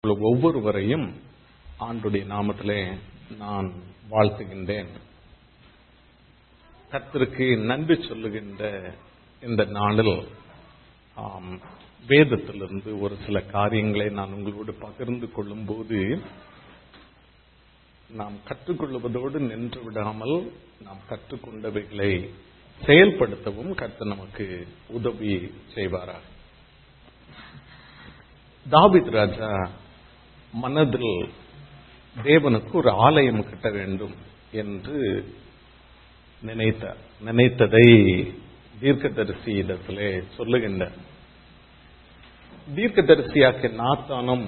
உங்கள் ஒவ்வொருவரையும் ஆண்டுடைய நாமத்திலே நான் வாழ்த்துகின்றேன் கர்த்தருக்கு நன்றி சொல்லுகின்ற இந்த நாளில் ஆம், வேதத்திலிருந்து ஒரு சில காரியங்களை நான் உங்களோடு பகிர்ந்து கொள்ளும் போது நாம் கற்றுக்கொள்வதோடு நின்று விடாமல் நாம் கற்றுக்கொண்டவைகளை செயல்படுத்தவும் கர்த்தர் நமக்கு உதவி செய்வாராக தாவித் ராஜா மனதில் தேவனுக்கு ஒரு ஆலயம் கட்ட வேண்டும் என்று நினைத்தார் நினைத்ததை தீர்க்கதரிசி இடத்திலே சொல்லுகின்றார் தீர்க்கதரிசியாக்கிய நாத்தானும்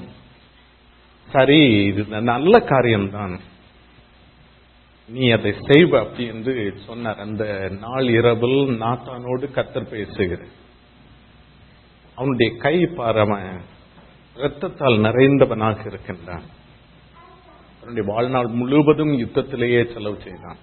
சரி இது நல்ல காரியம்தான் நீ அதை செய்வ அப்படி என்று சொன்னார் அந்த நாள் இரவில் நாத்தானோடு கத்தர் பேசுகிறார் அவனுடைய கை பாரவன் இரத்தத்தால் நிறைந்தவனாக இருக்கின்றான் அவனுடைய வாழ்நாள் முழுவதும் யுத்தத்திலேயே செலவு செய்தான்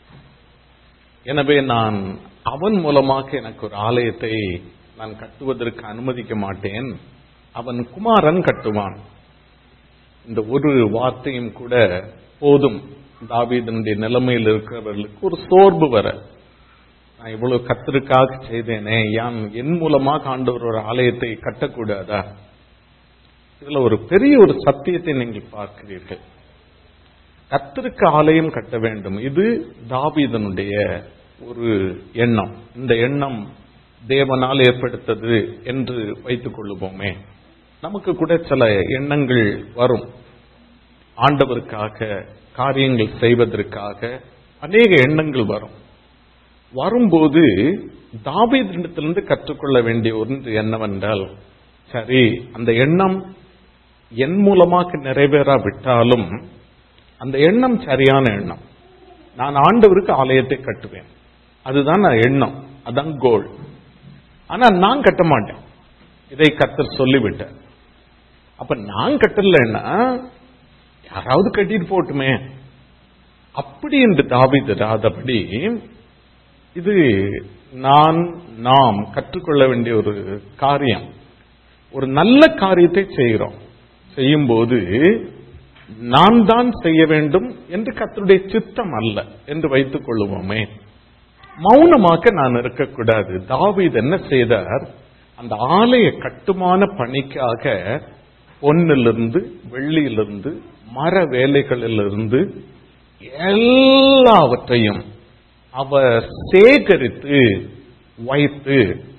எனவே நான் அவன் மூலமாக எனக்கு ஒரு ஆலயத்தை நான் கட்டுவதற்கு அனுமதிக்க மாட்டேன் அவன் குமாரன் கட்டுவான் இந்த ஒரு வார்த்தையும் கூட போதும் தாவீதனுடைய நிலைமையில் இருக்கிறவர்களுக்கு ஒரு சோர்வு வர நான் இவ்வளவு கத்திற்காக செய்தேனே யான் என் மூலமாக ஆண்டவர் ஒரு ஆலயத்தை கட்டக்கூடாதா இதுல ஒரு பெரிய ஒரு சத்தியத்தை நீங்கள் பார்க்கிறீர்கள் கத்திற்கு ஆலயம் கட்ட வேண்டும் இது தாவீதனுடைய ஒரு எண்ணம் இந்த எண்ணம் தேவனால் ஏற்படுத்தது என்று வைத்துக் கொள்ளுவோமே நமக்கு கூட சில எண்ணங்கள் வரும் ஆண்டவருக்காக காரியங்கள் செய்வதற்காக அநேக எண்ணங்கள் வரும் வரும்போது தாவீதிடத்திலிருந்து கற்றுக்கொள்ள வேண்டிய ஒன்று என்னவென்றால் சரி அந்த எண்ணம் என் மூலமாக நிறைவேறாவிட்டாலும் அந்த எண்ணம் சரியான எண்ணம் நான் ஆண்டவருக்கு ஆலயத்தை கட்டுவேன் அதுதான் நான் எண்ணம் அதான் கோல் ஆனா நான் கட்ட மாட்டேன் இதை கத்தர் சொல்லிவிட்டேன் அப்ப நான் கட்டலன்னா யாராவது கட்டிட்டு போட்டுமே அப்படி என்று தாவிதராதபடி இது நான் நாம் கற்றுக்கொள்ள வேண்டிய ஒரு காரியம் ஒரு நல்ல காரியத்தை செய்கிறோம் செய்யும்போது நான் தான் செய்ய வேண்டும் என்று கத்தருடைய சித்தம் அல்ல என்று வைத்துக் கொள்ளுவோமே மௌனமாக நான் இருக்கக்கூடாது தாவீது என்ன செய்தார் அந்த ஆலய கட்டுமான பணிக்காக பொன்னிலிருந்து வெள்ளியிலிருந்து மர வேலைகளிலிருந்து எல்லாவற்றையும் அவர் சேகரித்து வைத்து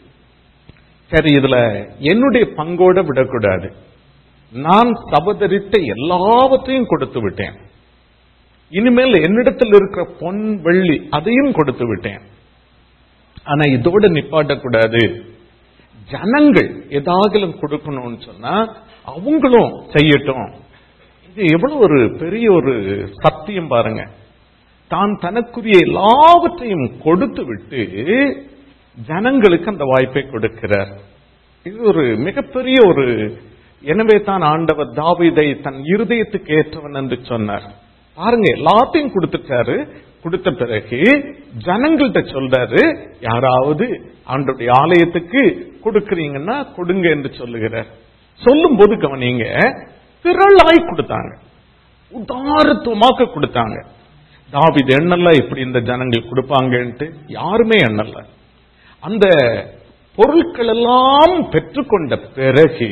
சரி இதுல என்னுடைய பங்கோட விடக்கூடாது நான் சபதரித்த எல்லாவற்றையும் கொடுத்து விட்டேன் இனிமேல் என்னிடத்தில் இருக்கிற பொன் வெள்ளி அதையும் கொடுத்து விட்டேன் ஆனா இதோட நிப்பாட்டக்கூடாது ஜனங்கள் ஏதாகிலும் கொடுக்கணும்னு சொன்னா அவங்களும் செய்யட்டும் இது எவ்வளவு ஒரு பெரிய ஒரு சத்தியம் பாருங்க தான் தனக்குரிய எல்லாவற்றையும் கொடுத்து விட்டு ஜனங்களுக்கு அந்த வாய்ப்பை கொடுக்கிறார் இது ஒரு மிகப்பெரிய ஒரு எனவே தான் ஆண்டவர் தாவிதை தன் இருதயத்துக்கு ஏற்றவன் என்று சொன்னார் பாருங்க எல்லாத்தையும் கொடுத்துட்டாரு கொடுத்த பிறகு ஜனங்கள்கிட்ட சொல்றாரு யாராவது ஆண்டுடைய ஆலயத்துக்கு கொடுக்கறீங்கன்னா கொடுங்க என்று சொல்லுகிறார் சொல்லும் போது கவனிங்க திரளாய் கொடுத்தாங்க உதாரத்துவமாக கொடுத்தாங்க தாவிது எண்ணல்ல இப்படி இந்த ஜனங்கள் கொடுப்பாங்கன்ட்டு யாருமே எண்ணல்ல அந்த பொருட்கள் எல்லாம் பெற்றுக்கொண்ட பிறகு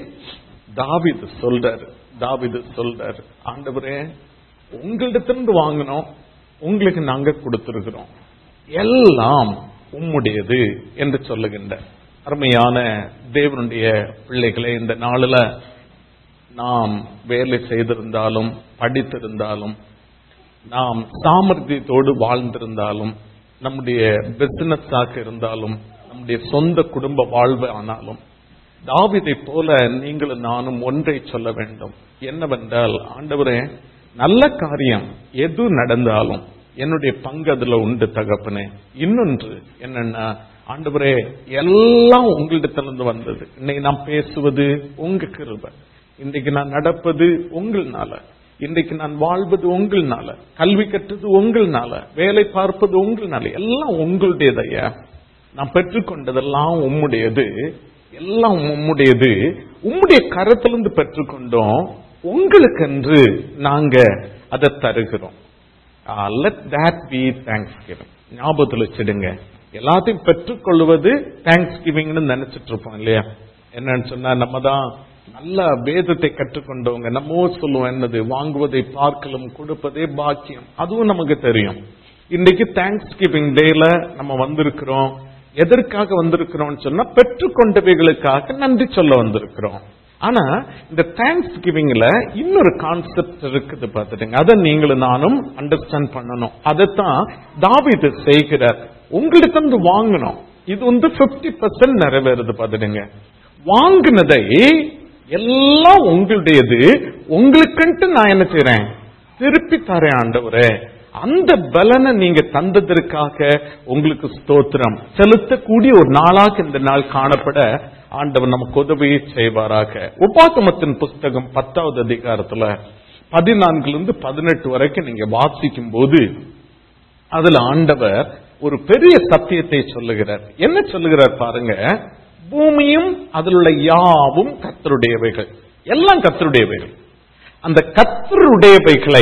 தாவிது சொல்றாரு தாவிது சொல்றாரு ஆண்டவரே உங்களிடத்திலிருந்து வாங்கினோம் உங்களுக்கு நாங்க கொடுத்திருக்கிறோம் எல்லாம் உம்முடையது என்று சொல்லுகின்ற அருமையான தேவனுடைய பிள்ளைகளை இந்த நாளில் நாம் வேலை செய்திருந்தாலும் படித்திருந்தாலும் நாம் சாமர்த்தியத்தோடு வாழ்ந்திருந்தாலும் நம்முடைய பிசினஸாக இருந்தாலும் நம்முடைய சொந்த குடும்ப வாழ்வு ஆனாலும் தாவிதை போல நீங்களும் நானும் ஒன்றை சொல்ல வேண்டும் என்னவென்றால் ஆண்டவரே நல்ல காரியம் எது நடந்தாலும் என்னுடைய பங்கு அதுல உண்டு தகப்பனே இன்னொன்று என்னன்னா ஆண்டவரே எல்லாம் உங்களிடத்திலிருந்து வந்தது இன்னைக்கு நான் பேசுவது உங்க கிருபை இன்றைக்கு நான் நடப்பது உங்கள்னால இன்றைக்கு நான் வாழ்வது உங்கள்னால கல்வி கற்றது உங்கள்னால வேலை பார்ப்பது உங்கள்னால எல்லாம் உங்களுடையதையா நான் பெற்றுக்கொண்டதெல்லாம் உம்முடையது எல்லாம் உம்முடையது உம்முடைய கரத்திலிருந்து பெற்றுக்கொண்டோம் உங்களுக்கென்று நாங்க அதை தருகிறோம் லெட் that be thanksgiving ஞாபகத்தில் வச்சிடுங்க எல்லாத்தையும் பெற்றுக்கொள்வது தேங்க்ஸ் கிவிங்னு நினைச்சிட்டு இருப்போம் இல்லையா என்னன்னு சொன்னா நம்ம தான் நல்ல வேதத்தை கற்றுக்கொண்டவங்க நம்ம சொல்லுவோம் என்னது வாங்குவதை பார்க்கலும் கொடுப்பதே பாக்கியம் அதுவும் நமக்கு தெரியும் இன்னைக்கு தேங்க்ஸ் கிவிங் டேல நம்ம வந்திருக்கிறோம் எதற்காக வந்திருக்கிறோம்னு சொன்னா பெற்றுக்கொண்டவைகளுக்காக நன்றி சொல்ல வந்திருக்கிறோம் ஆனா இந்த தேங்க்ஸ் கிவிங்ல இன்னொரு கான்செப்ட் இருக்குது பார்த்துட்டுங்க அதை நீங்களும் நானும் அண்டர்ஸ்டாண்ட் பண்ணணும் அதைத்தான் தாவீது செய்கிறார் உங்களுக்கு வந்து வாங்கணும் இது வந்து 50% பர்சன்ட் நிறைவேறுது பார்த்துடுங்க வாங்கினதை எல்லாம் உங்களுடையது உங்களுக்குன்ட்டு நான் என்ன செய்றேன் திருப்பி தரேன் ஆண்டவரே அந்த பலனை நீங்க தந்ததற்காக உங்களுக்கு ஸ்தோத்திரம் செலுத்தக்கூடிய ஒரு நாளாக இந்த நாள் காணப்பட ஆண்டவர் நமக்கு உதவியை செய்வாராக உபாகமத்தின் புஸ்தகம் பத்தாவது அதிகாரத்துல பதினான்குல இருந்து பதினெட்டு வரைக்கும் நீங்க வாசிக்கும் போது அதுல ஆண்டவர் ஒரு பெரிய சத்தியத்தை சொல்லுகிறார் என்ன சொல்லுகிறார் பாருங்க பூமியும் அதில் உள்ள யாவும் கத்தருடையவைகள் எல்லாம் கத்தருடையவைகள் அந்த கத்தருடையவைகளை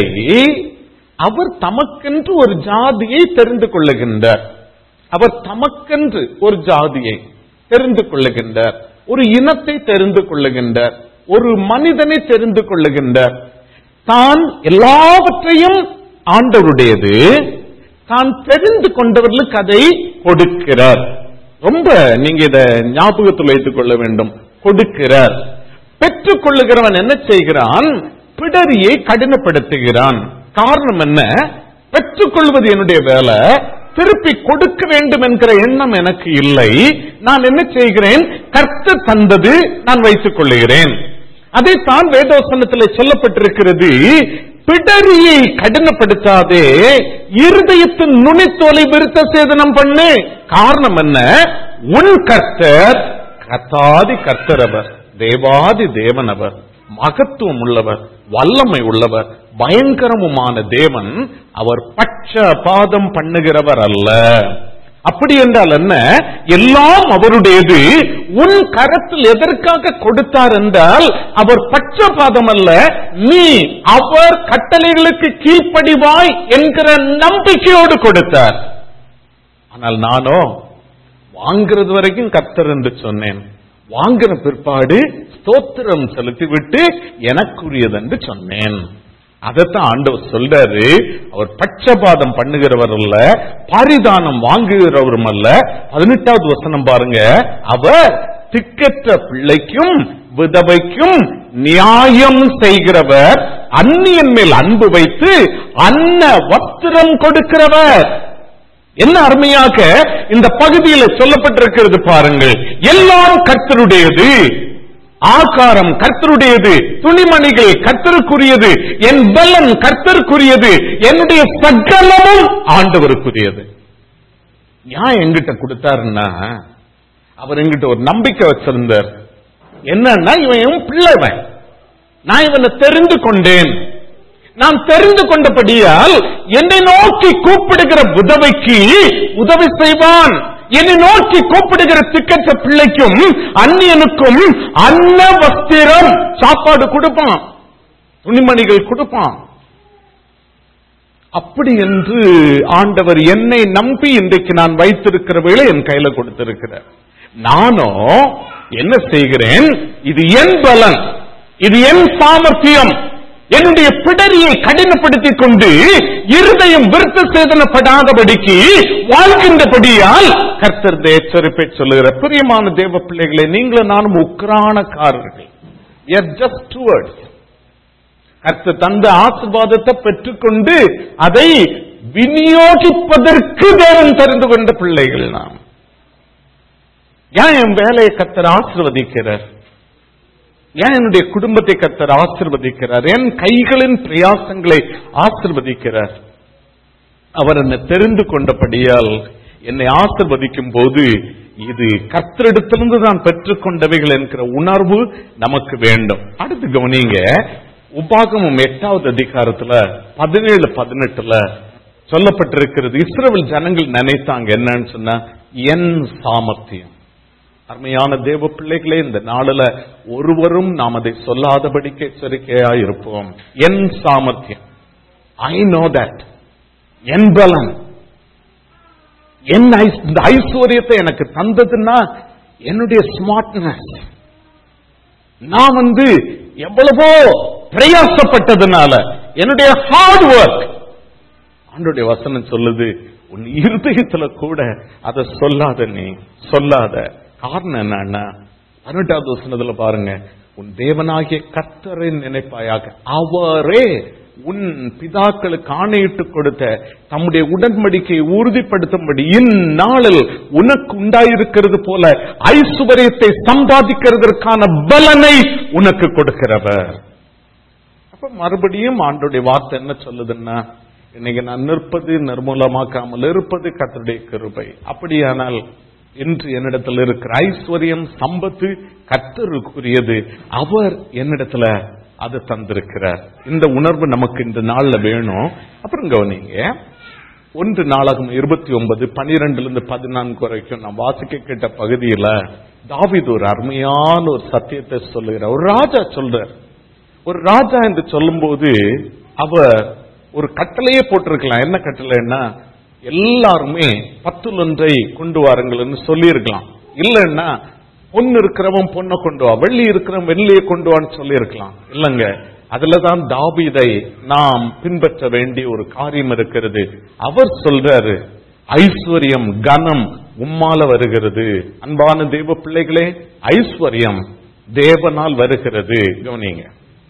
அவர் தமக்கென்று ஒரு ஜாதியை தெரிந்து கொள்ளுகின்றார் அவர் தமக்கென்று ஒரு ஜாதியை தெரிந்து கொள்ளுகின்றார் ஒரு இனத்தை தெரிந்து கொள்ளுகின்றார் ஒரு மனிதனை தெரிந்து கொள்ளுகின்றார் தான் எல்லாவற்றையும் ஆண்டவருடையது தான் தெரிந்து கொண்டவர்களுக்கு அதை கொடுக்கிறார் ரொம்ப நீங்க இத ஞாபகத்தில் வைத்துக் கொள்ள வேண்டும் கொடுக்கிறார் பெற்றுக் கொள்ளுகிறவன் என்ன செய்கிறான் பிடரியை கடினப்படுத்துகிறான் காரணம் என்ன பெற்றுக்கொள்வது என்னுடைய வேலை திருப்பி கொடுக்க வேண்டும் என்கிற எண்ணம் எனக்கு இல்லை நான் என்ன செய்கிறேன் கர்த்த தந்தது நான் வைத்துக் கொள்ளுகிறேன் அதைத்தான் வேதோசனத்தில் சொல்லப்பட்டிருக்கிறது பிடரியை கடினப்படுத்தாதே இருதயத்தின் நுனித்தோலை விருத்த சேதனம் பண்ணு காரணம் என்ன உன் கர்த்தர் கத்தாதி கர்த்தரவர் தேவாதி தேவனவர் மகத்துவம் உள்ளவர் வல்லமை உள்ளவர் பயங்கரமுமான தேவன் அவர் பட்ச பாதம் பண்ணுகிறவர் அல்ல அப்படி என்றால் என்ன எல்லாம் அவருடையது உன் கரத்தில் எதற்காக கொடுத்தார் என்றால் அவர் பட்சபாதம் அல்ல நீ அவர் கட்டளைகளுக்கு கீழ்ப்படிவாய் என்கிற நம்பிக்கையோடு கொடுத்தார் ஆனால் நானோ வாங்குறது வரைக்கும் கர்த்தர் என்று சொன்னேன் வாங்கின பிற்பாடு ஸ்தோத்திரம் செலுத்திவிட்டு எனக்குரியது என்று சொன்னேன் அதைத்தான் ஆண்டவர் சொல்றாரு அவர் பட்சபாதம் பண்ணுகிறவர் அல்ல பரிதானம் வாங்குகிறவரும் அல்ல பதினெட்டாவது வசனம் பாருங்க அவர் திக்கற்ற பிள்ளைக்கும் விதவைக்கும் நியாயம் செய்கிறவர் அந்நியன் மேல் அன்பு வைத்து அன்ன வஸ்திரம் கொடுக்கிறவர் என்ன அருமையாக இந்த பகுதியில் சொல்லப்பட்டிருக்கிறது பாருங்கள் எல்லாம் கர்த்தருடையது ஆகாரம் கர்த்தருடையது துணிமணிகள் கர்த்தருக்குரியது என் பலன் கர்த்தருக்குரியது என்னுடைய சகலமும் ஆண்டவருக்குரியது ஏன் எங்கிட்ட கொடுத்தாருன்னா அவர் எங்கிட்ட ஒரு நம்பிக்கை வச்சிருந்தார் என்னன்னா இவன் என் பிள்ளைவன் நான் இவனை தெரிந்து கொண்டேன் நான் தெரிந்து கொண்டபடியால் என்னை நோக்கி கூப்பிடுகிற உதவிக்கு உதவி செய்வான் என்னை நோக்கி கூப்பிடுகிற திக்கற்ற பிள்ளைக்கும் அந்நியனுக்கும் அன்ன வஸ்திரம் சாப்பாடு கொடுப்பான் துணிமணிகள் கொடுப்பான் அப்படி என்று ஆண்டவர் என்னை நம்பி இன்றைக்கு நான் வைத்திருக்கிறவைகளை என் கையில கொடுத்திருக்கிறார் நானும் என்ன செய்கிறேன் இது என் பலன் இது என் சாமர்த்தியம் என்னுடைய பிடரியை கடினப்படுத்திக் கொண்டு இருதயம் விருத்த சேதனப்படாதபடிக்கு வாழ்கின்றபடியால் கர்த்தர் எச்சரிப்பை சொல்லுகிற பிரியமான தேவ பிள்ளைகளை நீங்களும் நானும் உக்ரானக்காரர்கள் ஜஸ்ட் டுவர்ட்ஸ் கர்த்தர் தந்த ஆசிர்வாதத்தை பெற்றுக்கொண்டு அதை விநியோகிப்பதற்கு தேவன் தெரிந்து கொண்ட பிள்ளைகள் நாம் ஏன் என் வேலையை கத்தர் ஆசிர்வதிக்கிறார் ஏன் என்னுடைய குடும்பத்தை கத்தர் ஆசிர்வதிக்கிறார் என் கைகளின் பிரயாசங்களை ஆசிர்வதிக்கிறார் அவர் என்னை தெரிந்து கொண்டபடியால் என்னை ஆசிர்வதிக்கும் போது இது கர்த்தரிடத்திலிருந்து நான் பெற்றுக்கொண்டவைகள் என்கிற உணர்வு நமக்கு வேண்டும் அடுத்து கவனிங்க உபாகமும் எட்டாவது அதிகாரத்துல பதினேழு பதினெட்டுல சொல்லப்பட்டிருக்கிறது இஸ்ரேல் ஜனங்கள் நினைத்தாங்க என்னன்னு சொன்னா என் சாமர்த்தியம் அருமையான தேவ பிள்ளைகளே இந்த நாளில ஒருவரும் நாம் அதை சொல்லாதபடிக்கு எச்சரிக்கையா இருப்போம் என் சாமர்த்தியம் ஐ நோ தட் என் பலன் என் ஐஸ்- இந்த ஐஸ்வர்யத்தை எனக்கு தந்ததுன்னா என்னுடைய ஸ்மார்ட்னஸ் நான் வந்து எவ்வளவோ பிரயாசப்பட்டதுனால என்னுடைய ஹார்ட் ஒர்க் ஆண்டுடைய வசனம் சொல்லுது உன் இருதயத்துல கூட அதை சொல்லாத நீ சொல்லாத காரணம் என்னன்னா பதினெட்டாவது வசனத்துல பாருங்க உன் தேவனாகிய கர்த்தரை நினைப்பாயாக அவரே உன் பிதாக்களுக்கு ஆணையிட்டு கொடுத்த தம்முடைய உடன்படிக்கையை உறுதிப்படுத்தும்படி இந்நாளில் உனக்கு உண்டாயிருக்கிறது போல ஐசுவரியத்தை சம்பாதிக்கிறதற்கான பலனை உனக்கு கொடுக்கிறவர் அப்ப மறுபடியும் ஆண்டுடைய வார்த்தை என்ன சொல்லுதுன்னா இன்னைக்கு நான் நிற்பது நிர்மூலமாக்காமல் இருப்பது கர்த்தருடைய கிருபை அப்படியானால் இன்று என்னிடத்தில் இருக்கிற ஐஸ்வர்யம் சம்பத்து கர்த்தருக்குரியது அவர் என்னிடத்துல அதை தந்திருக்கிறார் இந்த உணர்வு நமக்கு இந்த நாள்ல வேணும் அப்புறம் கவனிங்க ஒன்று நாளாகும் இருபத்தி ஒன்பது பனிரெண்டுல இருந்து பதினான்கு வரைக்கும் நான் வாசிக்க கேட்ட பகுதியில தாவீது ஒரு அருமையான ஒரு சத்தியத்தை சொல்லுகிறார் ஒரு ராஜா சொல்றார் ஒரு ராஜா என்று சொல்லும்போது அவர் ஒரு கட்டளையே போட்டிருக்கலாம் என்ன கட்டளைன்னா எல்லாருமே பத்துல ஒன்றை கொண்டு வாருங்கள்னு சொல்லியிருக்கலாம் இல்லைன்னா பொண்ணு இருக்கிறவன் பொண்ணை கொண்டு வா வெள்ளி இருக்கிறவன் வெள்ளியை கொண்டு வான்னு சொல்லியிருக்கலாம் இல்லைங்க அதுலதான் தாபீதை நாம் பின்பற்ற வேண்டிய ஒரு காரியம் இருக்கிறது அவர் சொல்றாரு ஐஸ்வர்யம் கனம் உம்மால வருகிறது அன்பான தேவ பிள்ளைகளே ஐஸ்வர்யம் தேவனால் வருகிறது கவனிங்க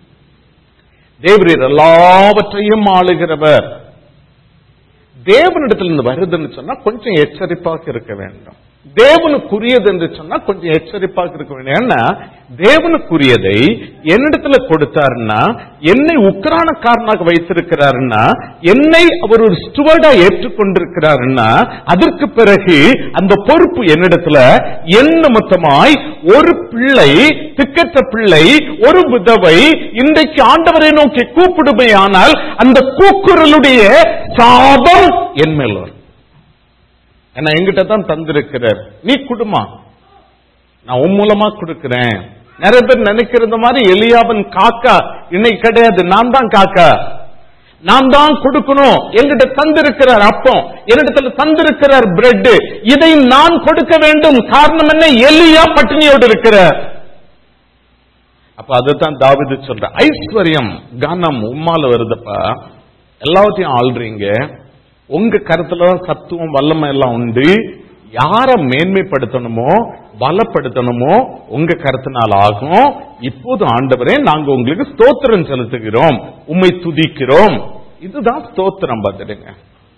தேவரீர் எல்லாவற்றையும் ஆளுகிறவர் தேவனிடத்திலிருந்து வருதுன்னு சொன்னா கொஞ்சம் எச்சரிப்பாக இருக்க வேண்டும் தேவனுக்குரியது என்று சொன்னா கொஞ்சம் எச்சரிப்பாக இருக்க வேண்டும் ஏன்னா தேவனுக்குரியதை என்னிடத்துல கொடுத்தாருன்னா என்னை உக்ரானக்காரனாக வைத்திருக்கிறாருன்னா என்னை அவர் ஒரு ஸ்டுவர்டா ஏற்றுக்கொண்டிருக்கிறாருன்னா அதற்கு பிறகு அந்த பொறுப்பு என்னிடத்துல என் நிமித்தமாய் ஒரு பிள்ளை திக்கற்ற பிள்ளை ஒரு விதவை இன்றைக்கு ஆண்டவரை நோக்கி கூப்பிடுமையானால் அந்த கூக்குரலுடைய சாபம் என் மேல் வரும் என்ன எங்கிட்ட தான் தந்திருக்கிறார் நீ குடுமா நான் உன் மூலமா கொடுக்கிறேன் நிறைய பேர் நினைக்கிறது மாதிரி எலியாவன் காக்கா இன்னைக்கு கிடையாது நான் தான் காக்கா நான் தான் கொடுக்கணும் எங்கிட்ட தந்திருக்கிறார் அப்பம் என்னிடத்துல தந்திருக்கிறார் பிரெட் இதை நான் கொடுக்க வேண்டும் காரணம் என்ன எலியா பட்டினியோடு இருக்கிறார் அப்ப அதுதான் தாவிது சொல்ற ஐஸ்வர்யம் கனம் உம்மால வருதுப்பா எல்லாத்தையும் ஆள்றீங்க உங்க கருத்துல தான் சத்துவம் வல்லமை எல்லாம் உண்டு யார மேன்மைப்படுத்தணுமோ பலப்படுத்தணுமோ உங்க கருத்தினால் ஆகும் இப்போது ஆண்டவரே நாங்க உங்களுக்கு ஸ்தோத்திரம் செலுத்துகிறோம் உம்மை துதிக்கிறோம் இதுதான் ஸ்தோத்திரம் பார்த்துடுங்க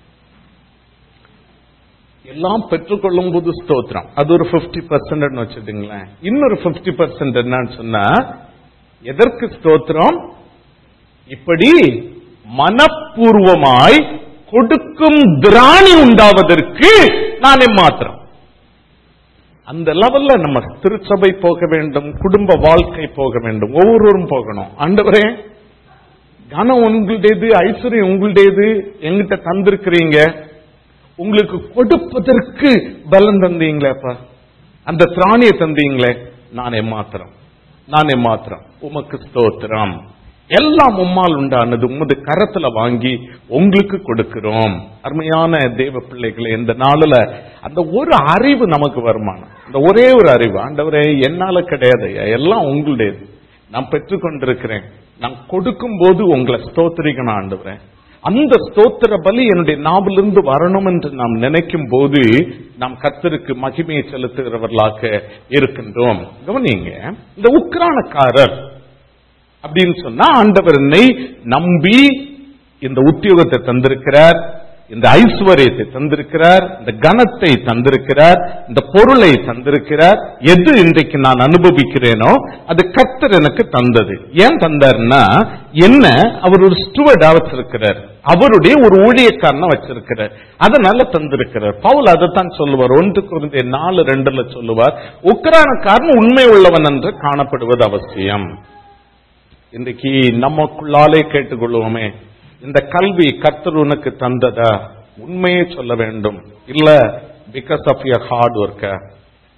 எல்லாம் பெற்றுக்கொள்ளும் போது ஸ்தோத்திரம் அது ஒரு பிப்டி பர்சன்ட் வச்சுட்டுங்களேன் இன்னொரு பிப்டி பர்சன்ட் என்னன்னு சொன்னா எதற்கு ஸ்தோத்திரம் இப்படி மனப்பூர்வமாய் கொடுக்கும் திராணி உண்டாவதற்கு நான் மாத்திரம் அந்த லெவல்ல நம்ம திருச்சபை போக வேண்டும் குடும்ப வாழ்க்கை போக வேண்டும் ஒவ்வொருவரும் போகணும் ஆண்டவரே கனம் உங்களுடையது ஐஸ்வர்யம் உங்களுடையது எங்கிட்ட தந்திருக்கிறீங்க உங்களுக்கு கொடுப்பதற்கு பலன் தந்தீங்களேப்பா அந்த திராணியை தந்தீங்களே நான் எம்மாத்திரம் நான் எம்மாத்திரம் உமக்கு ஸ்தோத்திரம் எல்லாம் உம்மால் உண்டானது உமது கரத்துல வாங்கி உங்களுக்கு கொடுக்கிறோம் அருமையான தேவ பிள்ளைகளை இந்த நாளில் அந்த ஒரு அறிவு நமக்கு வருமானம் இந்த ஒரே ஒரு அறிவு ஆண்டவரே என்னால கிடையாது எல்லாம் உங்களுடையது நான் பெற்றுக்கொண்டிருக்கிறேன் நான் கொடுக்கும் போது உங்களை ஸ்தோத்திரிக்கணும் ஆண்டவரே அந்த ஸ்தோத்திர பலி என்னுடைய நாவிலிருந்து வரணும் என்று நாம் நினைக்கும் போது நாம் கர்த்தருக்கு மகிமையை செலுத்துகிறவர்களாக இருக்கின்றோம் கவனிங்க இந்த உக்ரானக்காரர் அப்படின்னு சொன்னா ஆண்டவர் என்னை நம்பி இந்த உத்தியோகத்தை தந்திருக்கிறார் இந்த ஐஸ்வர்யத்தை தந்திருக்கிறார் இந்த கனத்தை தந்திருக்கிறார் இந்த பொருளை தந்திருக்கிறார் எது இன்றைக்கு நான் அனுபவிக்கிறேனோ அது கர்த்தர் எனக்கு தந்தது ஏன் தந்தார்னா என்ன அவர் ஒரு ஸ்டுவர்டா வச்சிருக்கிறார் அவருடைய ஒரு ஊழியக்காரனை வச்சிருக்கிறார் அதனால தந்திருக்கிறார் பவுல் அதைத்தான் சொல்லுவார் ஒன்று குறைந்த நாலு ரெண்டுல சொல்லுவார் உக்ரானக்காரன் உண்மை உள்ளவன் என்று காணப்படுவது அவசியம் இன்றைக்கு நமக்குள்ளாலே கேட்டுக்கொள்வோமே இந்த கல்வி கர்த்தர் உனக்கு தந்ததா உண்மையே சொல்ல வேண்டும் இல்ல பிகாஸ் ஆஃப் யர் ஹார்ட் ஒர்க்க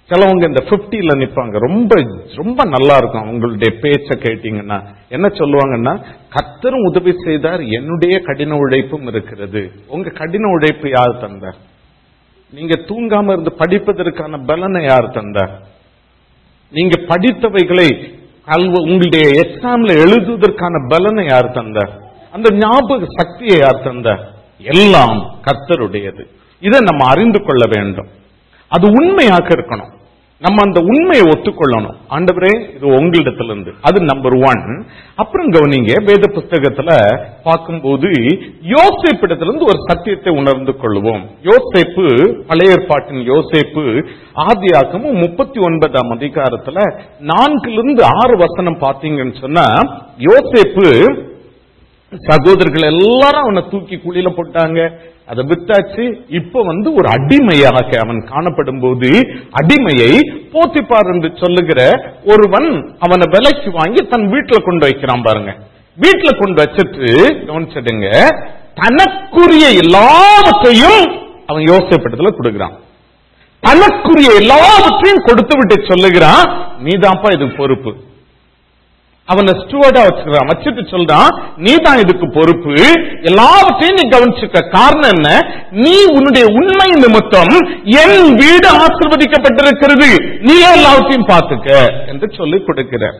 சிலவங்க இந்த 50ல நிப்பாங்க ரொம்ப ரொம்ப நல்லா இருக்கும் அவங்களுடைய பேச்ச கேட்டீங்கன்னா என்ன சொல்லுவாங்கன்னா கத்தரும் உதவி செய்தார் என்னுடைய கடின உழைப்பும் இருக்கிறது உங்க கடின உழைப்பு யார் தந்தார் நீங்க தூங்காம இருந்து படிப்பதற்கான பலனை யார் தந்தார் நீங்க படித்தவைகளை கல்வ- உங்களுடைய எக்ஸாம்ல எழுதுவதற்கான பலனை யார் தந்தார் அந்த ஞாபக சக்தியை யார் தந்தார் எல்லாம் கர்த்தருடையது இதை நம்ம அறிந்து கொள்ள வேண்டும் அது உண்மையாக இருக்கணும் நம்ம அந்த உண்மையை ஒத்துக்கொள்ளணும் ஆண்டவரே இது உங்களிடத்திலிருந்து அது நம்பர் ஒன் அப்புறம் கவனிங்க வேத புஸ்தகத்துல பார்க்கும்போது யோசேப்பிடத்திலிருந்து ஒரு சத்தியத்தை உணர்ந்து கொள்வோம் யோசேப்பு பழைய ஏற்பாட்டின் யோசேப்பு ஆதியாகமும் முப்பத்தி ஒன்பதாம் அதிகாரத்துல நான்கிலிருந்து ஆறு வசனம் பார்த்தீங்கன்னு சொன்னா யோசேப்பு சகோதரர்கள் எல்லாரும் அவனை தூக்கி குழியில போட்டாங்க அதை வித்தாச்சு இப்ப வந்து ஒரு அடிமையாக அவன் காணப்படும் போது அடிமையை போத்திப்பார் என்று சொல்லுகிற ஒருவன் அவனை விலைக்கு வாங்கி தன் வீட்டுல கொண்டு வைக்கிறான் பாருங்க வீட்டுல கொண்டு வச்சிட்டு கவனிச்சிடுங்க தனக்குரிய எல்லாவற்றையும் அவன் யோசிப்படத்துல கொடுக்கிறான் தனக்குரிய எல்லாவற்றையும் கொடுத்து விட்டு சொல்லுகிறான் நீதான்ப்பா இதுக்கு பொறுப்பு அவனை ஸ்டூவர்டா வச்சுக்கிறான் வச்சுட்டு சொல்றான் நீ தான் இதுக்கு பொறுப்பு எல்லாவற்றையும் நீ கவனிச்சுக்க காரணம் என்ன நீ உன்னுடைய உண்மை நிமித்தம் என் வீடு ஆசிர்வதிக்கப்பட்டிருக்கிறது நீ எல்லாவற்றையும் பார்த்துக்க என்று சொல்லி கொடுக்கிற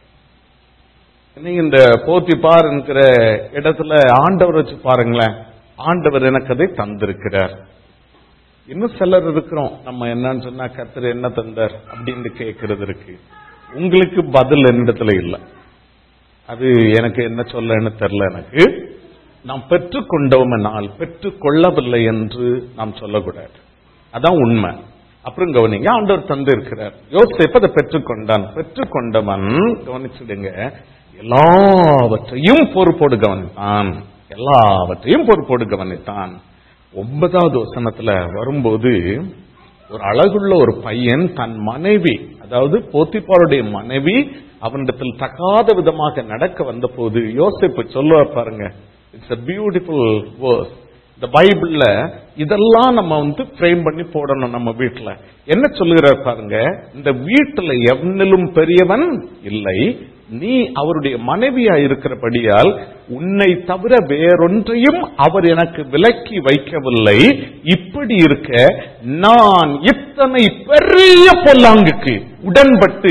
நீங்க இந்த போத்திப்பார் என்கிற இடத்துல ஆண்டவர் வச்சு பாருங்களேன் ஆண்டவர் எனக்கு அதை தந்திருக்கிறார் இன்னும் சிலர் இருக்கிறோம் நம்ம என்னன்னு சொன்னா கர்த்தர் என்ன தந்தார் அப்படின்னு கேட்கறது இருக்கு உங்களுக்கு பதில் என்னிடத்துல இல்லை அது எனக்கு என்ன சொல்லன்னு தெரியல எனக்கு நாம் பெற்றுக்கொண்டோம் என்னால் பெற்றுக்கொள்ளவில்லை என்று நாம் சொல்லக்கூடாது அதான் உண்மை அப்புறம் கவனிங்க ஆண்டவர் தந்து இருக்கிறார் யோசிப்பு அதை பெற்றுக்கொண்டான் பெற்றுக்கொண்டவன் கவனிச்சிடுங்க எல்லாவற்றையும் பொறுப்போடு கவனித்தான் எல்லாவற்றையும் பொறுப்போடு கவனித்தான் ஒன்பதாவது வசனத்துல வரும்போது ஒரு அழகுள்ள ஒரு பையன் தன் மனைவி அதாவது போத்திப்பாருடைய மனைவி அவனிடத்தில் தகாத விதமாக நடக்க வந்தபோது யோசிப்பு சொல்லுவார் பாருங்க இட்ஸ் a பியூட்டிஃபுல் verse இந்த பைபிள்ல இதெல்லாம் நம்ம வந்து ஃப்ரேம் பண்ணி போடணும் நம்ம வீட்டுல என்ன சொல்லுகிறார் பாருங்க இந்த வீட்டுல எவனிலும் பெரியவன் இல்லை நீ அவருடைய மனைவியா இருக்கிறபடியால் உன்னை தவிர வேறொன்றையும் அவர் எனக்கு விலக்கி வைக்கவில்லை இப்படி இருக்க நான் இத்தனை பெரிய பொல்லாங்குக்கு உடன்பட்டு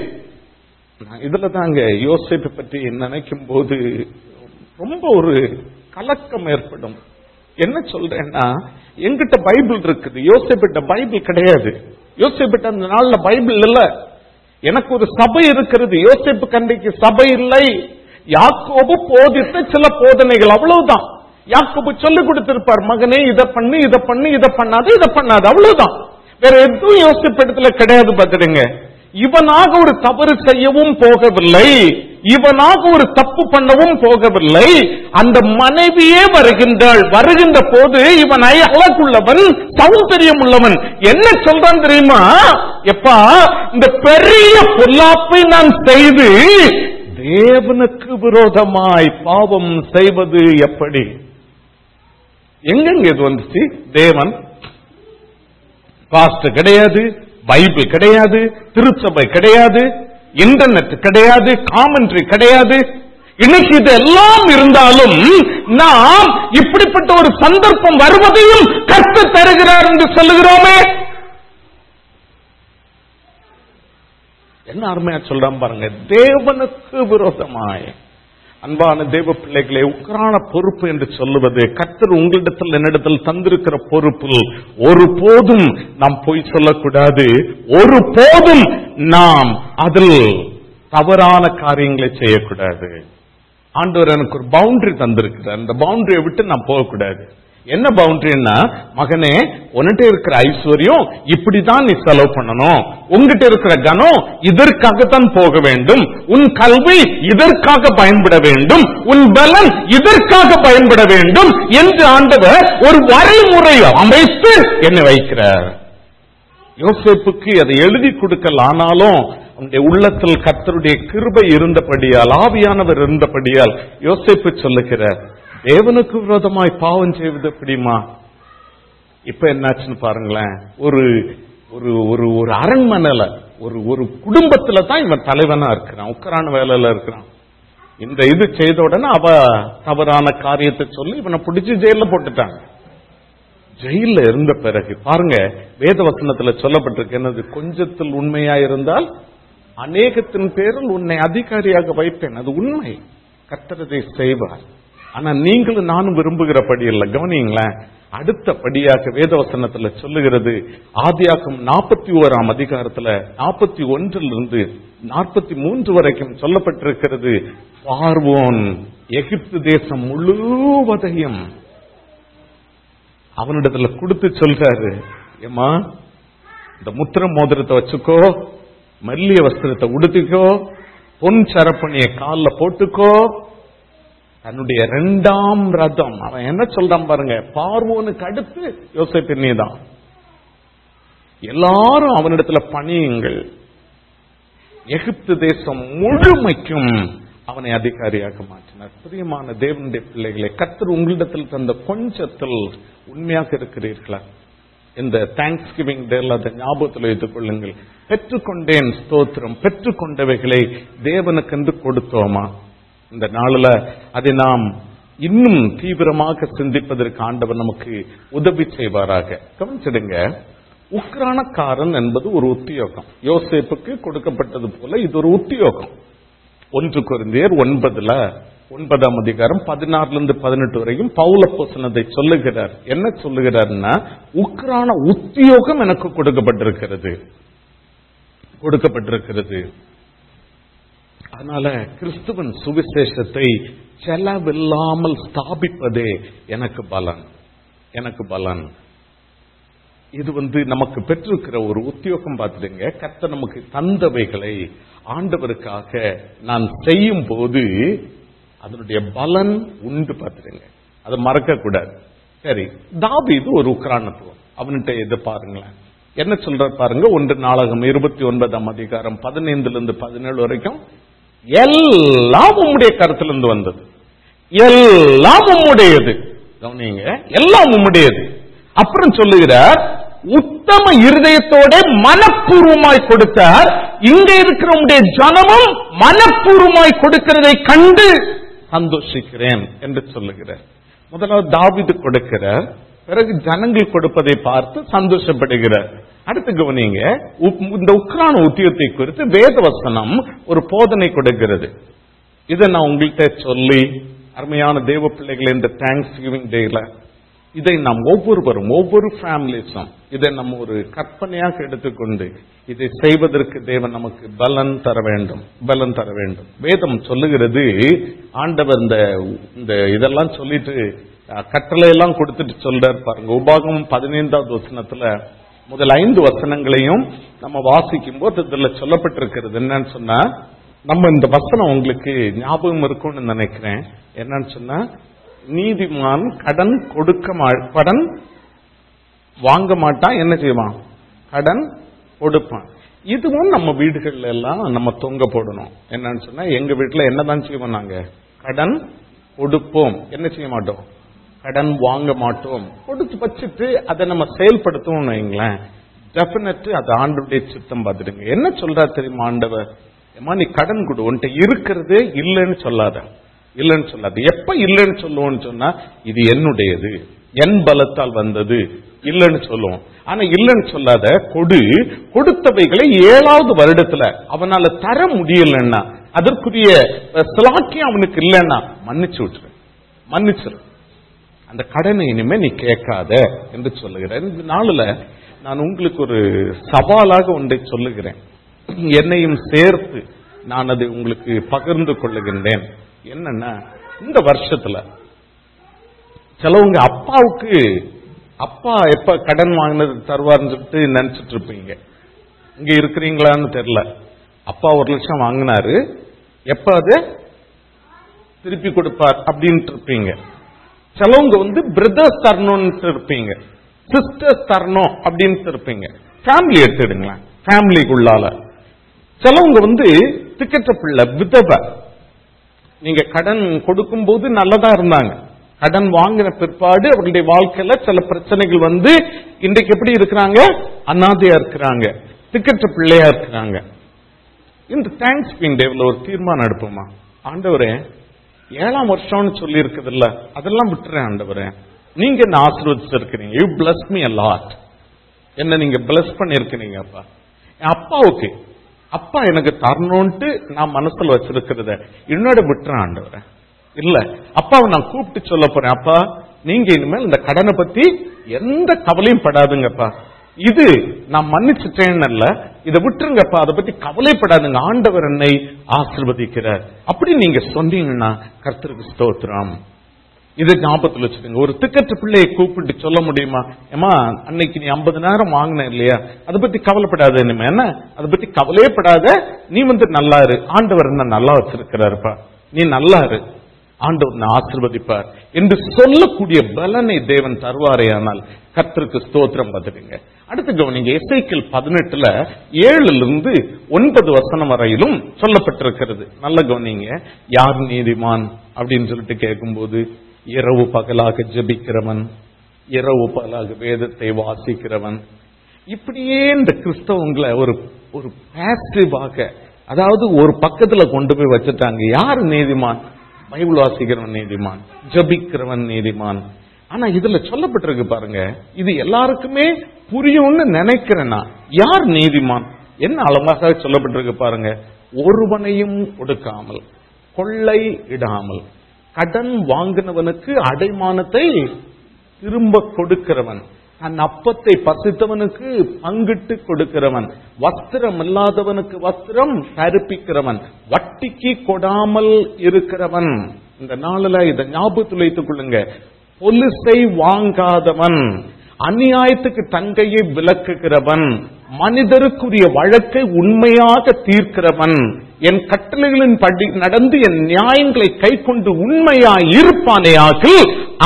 நான் இதுல தாங்க யோசிப்பை பற்றி நினைக்கும் போது ரொம்ப ஒரு கலக்கம் ஏற்படும் என்ன சொல்றேன்னா எங்கிட்ட பைபிள் இருக்குது யோசிப்பிட்ட பைபிள் கிடையாது யோசிப்பிட்ட அந்த நாள்ல பைபிள் இல்ல எனக்கு ஒரு சபை இருக்கிறது யோசிப்பு கண்டிக்கு சபை இல்லை யாக்கோபு போதித்த சில போதனைகள் அவ்வளவுதான் யாக்கோபு சொல்லிக் கொடுத்திருப்பார் மகனே இதை பண்ணு இதை பண்ணு இதை பண்ணாத இதை பண்ணாத அவ்வளவுதான் வேற எதுவும் யோசிப்பு இடத்துல கிடையாது பாத்துடுங்க இவனாக ஒரு தவறு செய்யவும் போகவில்லை இவனாக ஒரு தப்பு பண்ணவும் போகவில்லை அந்த மனைவியே வருகின்றாள் வருகின்ற போது இவன் அழகுள்ளவன் சௌந்தரியம் உள்ளவன் என்ன சொல்றான் தெரியுமா எப்பா இந்த பெரிய பொல்லாப்பை நான் செய்து தேவனுக்கு விரோதமாய் பாவம் செய்வது எப்படி எங்கெங்க இது வந்துச்சு தேவன் பாஸ்ட் கிடையாது பைபிள் கிடையாது திருச்சபை கிடையாது இன்டர்நெட் கிடையாது காமெண்ட்ரி கிடையாது இன்னைக்கு இதெல்லாம் இருந்தாலும் நாம் இப்படிப்பட்ட ஒரு சந்தர்ப்பம் வருவதையும் கற்று தருகிறார் என்று சொல்லுகிறோமே என்ன அருமையா சொல்றான் பாருங்க தேவனுக்கு விரோதமாய் அன்பான தேவ பிள்ளைகளை உக்கரான பொறுப்பு என்று சொல்லுவது கர்த்தர் உங்களிடத்தில் என்னிடத்தில் தந்திருக்கிற பொறுப்பில் ஒரு போதும் நாம் பொய் சொல்லக்கூடாது ஒரு போதும் நாம் அதில் தவறான காரியங்களை செய்யக்கூடாது ஆண்டவர் எனக்கு ஒரு பவுண்டரி தந்திருக்கிறார் அந்த பவுண்டரியை விட்டு நான் போகக்கூடாது என்ன பவுண்டரின்னா மகனே உன்கிட்ட இருக்கிற ஐஸ்வர்யம் இப்படிதான் நீ செலவு பண்ணணும் உங்ககிட்ட இருக்கிற கனம் இதற்காகத்தான் போக வேண்டும் உன் கல்வி இதற்காக பயன்பட வேண்டும் உன் பலன் இதற்காக பயன்பட வேண்டும் என்று ஆண்டவர் ஒரு வரைமுறை அமைத்து என்னை வைக்கிறார் யோசேப்புக்கு அதை எழுதி கொடுக்கல் ஆனாலும் அவனுடைய உள்ளத்தில் கர்த்தருடைய கிருபை இருந்தபடியால் ஆவியானவர் இருந்தபடியால் யோசேப்பு சொல்லுகிறார் தேவனுக்கு விரோதமாய் பாவம் செய்வது எப்படிமா இப்ப என்னாச்சுன்னு பாருங்களேன் ஒரு ஒரு ஒரு ஒரு அரண்மனையில ஒரு ஒரு குடும்பத்துல தான் இவன் தலைவனா இருக்கிறான் உக்கரான வேலையில இருக்கிறான் இந்த இது செய்த உடனே அவ தவறான காரியத்தை சொல்லி இவனை பிடிச்சு ஜெயில போட்டுட்டாங்க ஜெயில இருந்த பிறகு பாருங்க வேத வசனத்துல சொல்லப்பட்டிருக்கு என்னது கொஞ்சத்தில் உண்மையா இருந்தால் அநேகத்தின் பேரில் உன்னை அதிகாரியாக வைப்பேன் அது உண்மை கர்த்தரதை செய்வார் ஆனா நீங்களும் நானும் விரும்புகிறபடி இல்லை கவனிங்களேன் அடுத்த படியாக வேதவசனத்துல சொல்லுகிறது ஆதியாக்கம் நாற்பத்தி ஓராம் அதிகாரத்துல நாற்பத்தி ஒன்றிலிருந்து நாற்பத்தி மூன்று வரைக்கும் சொல்லப்பட்டிருக்கிறது பார்வோன் எகிப்து தேசம் முழுவதையும் அவனிடத்துல கொடுத்து சொல்றாரு ஏமா இந்த முத்திர மோதிரத்தை வச்சுக்கோ மல்லிய வஸ்திரத்தை உடுத்திக்கோ பொன் சரப்பணிய காலில் போட்டுக்கோ தன்னுடைய இரண்டாம் ரதம் அவன் என்ன சொல்றான் பாருங்க பார்வோனுக்கு அடுத்து யோசிப்பு தான் எல்லாரும் அவனிடத்துல பணியுங்கள் எகிப்து தேசம் முழுமைக்கும் அவனை அதிகாரியாக மாற்றினார் பிரியமான தேவனுடைய பிள்ளைகளை கத்தர் உங்களிடத்தில் தந்த கொஞ்சத்தில் உண்மையாக இருக்கிறீர்களா இந்த தேங்க்ஸ் கிவிங் டேல அதை ஞாபகத்தில் வைத்துக் கொள்ளுங்கள் பெற்றுக்கொண்டேன் ஸ்தோத்திரம் பெற்றுக்கொண்டவைகளை தேவனுக்கென்று கொடுத்தோமா இந்த நாளில் அதை நாம் இன்னும் தீவிரமாக சிந்திப்பதற்கு ஆண்டவர் நமக்கு உதவி செய்வாராக கவனிச்சிடுங்க உக்ரானக்காரன் என்பது ஒரு உத்தியோகம் யோசேப்புக்கு கொடுக்கப்பட்டது போல இது ஒரு உத்தியோகம் ஒன்று குருந்தியர் ஒன்பதுல ஒன்பதாம் அதிகாரம் பதினாறுல இருந்து பதினெட்டு வரைக்கும் பவுல போசனதை சொல்லுகிறார் என்ன சொல்லுகிறார்னா உக்ரான உத்தியோகம் எனக்கு கொடுக்கப்பட்டிருக்கிறது கொடுக்கப்பட்டிருக்கிறது அதனால கிறிஸ்துவன் சுவிசேஷத்தை செலவில்லாமல் ஸ்தாபிப்பதே எனக்கு பலன் எனக்கு பலன் இது வந்து நமக்கு பெற்றிருக்கிற ஒரு உத்தியோகம் பார்த்துடுங்க கத்த நமக்கு தந்தவைகளை ஆண்டவருக்காக நான் செய்யும் போது அதனுடைய பலன் உண்டு பார்த்துடுங்க அதை மறக்க கூடாது சரி தாபீது ஒரு உக்ரானத்துவம் அவன்கிட்ட எது பாருங்களேன் என்ன சொல்ற பாருங்க ஒன்று நாளகம் இருபத்தி ஒன்பதாம் அதிகாரம் பதினைந்துல இருந்து பதினேழு வரைக்கும் எல்லாம் உம்முடைய கருத்திலிருந்து வந்தது எல்லாம் உம்முடையது கவனிங்க எல்லாம் உம்முடையது அப்புறம் சொல்லுகிறார் உத்தம இருதயத்தோட மனப்பூர்வமாய் கொடுத்தார் இங்க இருக்கிற உடைய ஜனமும் மனப்பூர்வமாய் கொடுக்கிறதை கண்டு சந்தோஷிக்கிறேன் என்று சொல்லுகிறார் முதலாவது தாவிது கொடுக்கிறார் பிறகு ஜனங்கள் கொடுப்பதை பார்த்து சந்தோஷப்படுகிறார் அடுத்து கவனிங்க உப்- இந்த உக்ரான உத்தியோகத்தை குறித்து வேதவசனம் ஒரு போதனை கொடுக்கிறது இதை நான் உங்கள்கிட்ட சொல்லி அருமையான தேவ பிள்ளைகள் இந்த தேங்க்ஸ் கிவிங் டேல இதை நாம் ஒவ்வொருவரும் ஒவ்வொரு ஃபேமிலிஸும் இதை நம்ம ஒரு கற்பனையாக எடுத்துக்கொண்டு இதை செய்வதற்கு தேவன் நமக்கு பலன் தர வேண்டும் பலன் தர வேண்டும் வேதம் சொல்லுகிறது ஆண்டவர் இந்த இந்த இதெல்லாம் சொல்லிட்டு அஹ், கட்டளை எல்லாம் கொடுத்துட்டு சொல்றார் பாருங்க உபாகம் பதினைந்தாவது வசனத்துல முதல் ஐந்து வசனங்களையும் நம்ம வாசிக்கும் போது இதுல சொல்லப்பட்டிருக்கிறது என்னன்னு சொன்னா நம்ம இந்த வசனம் உங்களுக்கு ஞாபகம் இருக்கும்னு நினைக்கிறேன் என்னன்னு சொன்னா நீதிமான் கடன் கொடுக்க மா கடன் வாங்க மாட்டான் என்ன செய்வான் கடன் கொடுப்பான் இதுவும் நம்ம வீடுகள்ல எல்லாம் நம்ம தொங்க போடணும் என்னன்னு சொன்னா எங்க வீட்டுல என்னதான் செய்வோம் நாங்க கடன் கொடுப்போம் என்ன செய்ய மாட்டோம் கடன் வாங்க மாட்டோம் கொடுத்து வச்சுட்டு அதை நம்ம செயல்படுத்தணும்னு வைங்களேன் டெபினட் அது ஆண்டுடைய சித்தம் பார்த்துடுங்க என்ன சொல்றாரு தெரியுமா ஆண்டவர் ஏமா நீ கடன் கொடு உன்கிட்ட இருக்கிறதே இல்லைன்னு சொல்லாத இல்லைன்னு சொல்லாது எப்ப இல்லைன்னு சொல்லுவோம்னு சொன்னா இது என்னுடையது என் பலத்தால் வந்தது இல்லைன்னு சொல்லுவோம் ஆனா இல்லைன்னு சொல்லாத கொடு கொடுத்தவைகளை ஏழாவது வருடத்துல அவனால தர முடியலன்னா அதற்குரிய அஹ், சிலாக்கியம் அவனுக்கு இல்லைன்னா மன்னிச்சு விட்டுரு மன்னிச்சிரு அந்த கடனை இனிமே நீ கேட்காத என்று சொல்லுகிறேன் இந்த நாளில் நான் உங்களுக்கு ஒரு சவாலாக ஒன்றை சொல்லுகிறேன் என்னையும் சேர்த்து நான் அதை உங்களுக்கு பகிர்ந்து கொள்ளுகின்றேன் என்னன்னா இந்த வருஷத்துல சிலவங்க அப்பாவுக்கு அப்பா எப்ப கடன் வாங்கினது தருவார்னு சொல்லிட்டு நினைச்சிட்டு இருப்பீங்க இங்க இருக்கிறீங்களான்னு தெரியல அப்பா ஒரு லட்சம் வாங்கினாரு எப்ப அது திருப்பி கொடுப்பார் அப்படின்ட்டு இருப்பீங்க சிலவங்க வந்து பிரதர்ஸ் தரணும்னு இருப்பீங்க சிஸ்டர்ஸ் தரணும் அப்படின்னு இருப்பீங்க ஃபேமிலி எடுத்துடுங்களேன் ஃபேமிலிக்குள்ளால சிலவங்க வந்து திக்கற்ற பிள்ளை விதவை நீங்க கடன் கொடுக்கும்போது நல்லதா இருந்தாங்க கடன் வாங்கின பிற்பாடு அவர்களுடைய வாழ்க்கையில சில பிரச்சனைகள் வந்து இன்றைக்கு எப்படி இருக்கிறாங்க அனாதையா இருக்கிறாங்க திக்கற்ற பிள்ளையா இருக்கிறாங்க இந்த தேங்க்ஸ் கிவிங் டேவில் ஒரு தீர்மானம் எடுப்போமா ஆண்டவரே ஏழாம் வருஷம்னு சொல்லி இருக்குதுல்ல அதெல்லாம் விட்டுறேன் ஆண்டவரே நீங்க என்ன ஆசீர்வதிச்சிருக்கிறீங்க you bless me a lot என்ன நீங்க பிளஸ் பண்ணிருக்கிறீங்க அப்பா என் அப்பாவுக்கு அப்பா எனக்கு தரணும்ட்டு நான் மனசுல வச்சிருக்கிறத என்னோட விட்டுறேன் ஆண்டவரே இல்ல அப்பாவை நான் கூப்பிட்டு சொல்ல போறேன் அப்பா நீங்க இனிமேல் இந்த கடனை பத்தி எந்த கவலையும் படாதுங்கப்பா இது நான் மன்னிச்சுட்டேன்னு இல்ல இதை விட்டுருங்கப்பா அதை பத்தி கவலைப்படாதுங்க ஆண்டவர் என்னை ஆசிர்வதிக்கிறார் அப்படி நீங்க சொன்னீங்கன்னா கர்த்தருக்கு ஸ்தோத்திரம் இதை ஞாபகத்தில் வச்சுக்கோங்க ஒரு திக்கற்ற பிள்ளையை கூப்பிட்டு சொல்ல முடியுமா ஏமா அன்னைக்கு நீ ஐம்பது நேரம் வாங்கின இல்லையா அதை பத்தி கவலைப்படாத இனிமே என்ன அதை பத்தி கவலையே படாத நீ வந்து நல்லா இரு ஆண்டவர் என்ன நல்லா வச்சிருக்கிறாருப்பா நீ நல்லா இரு ஆண்டவர் உன்னை ஆசிர்வதிப்பார் என்று சொல்லக்கூடிய பலனை தேவன் தருவாரேயானால் கர்த்தருக்கு ஸ்தோத்திரம் பார்த்துடுங்க அடுத்து கவனிங்க எஸ்ஐக்கிள் பதினெட்டுல ஏழுல இருந்து ஒன்பது வசனம் வரையிலும் சொல்லப்பட்டிருக்கிறது நல்ல கவனிங்க யார் நீதிமான் அப்படின்னு சொல்லிட்டு கேட்கும்போது இரவு பகலாக ஜெபிக்கிறவன் இரவு பகலாக வேதத்தை வாசிக்கிறவன் இப்படியே இந்த கிறிஸ்தவங்களை ஒரு ஒரு பாசிட்டிவாக அதாவது ஒரு பக்கத்துல கொண்டு போய் வச்சுட்டாங்க யார் நீதிமான் பைபிள் வாசிக்கிறவன் நீதிமான் ஜபிக்கிறவன் நீதிமான் ஆனா இதுல சொல்லப்பட்டிருக்கு பாருங்க இது எல்லாருக்குமே புரியும்னு நினைக்கிறேன்னா யார் நீதிமான் என்ன அழகாக சொல்லப்பட்டிருக்கு பாருங்க ஒருவனையும் கொடுக்காமல் கொள்ளை இடாமல் கடன் வாங்கினவனுக்கு அடைமானத்தை திரும்ப கொடுக்கிறவன் தன் அப்பத்தை பசித்தவனுக்கு பங்கிட்டு கொடுக்கிறவன் வஸ்திரம் இல்லாதவனுக்கு வஸ்திரம் தரிப்பிக்கிறவன் வட்டிக்கு கொடாமல் இருக்கிறவன் இந்த நாளில் இதை ஞாபகத்தில் வைத்துக் கொள்ளுங்க பொலிசை வாங்காதவன் அநியாயத்துக்கு தங்கையை விளக்குகிறவன் மனிதருக்குரிய வழக்கை உண்மையாக தீர்க்கிறவன் என் கட்டளைகளின் படி நடந்து என் நியாயங்களை கை கொண்டு உண்மையாய் இருப்பானேயாகில்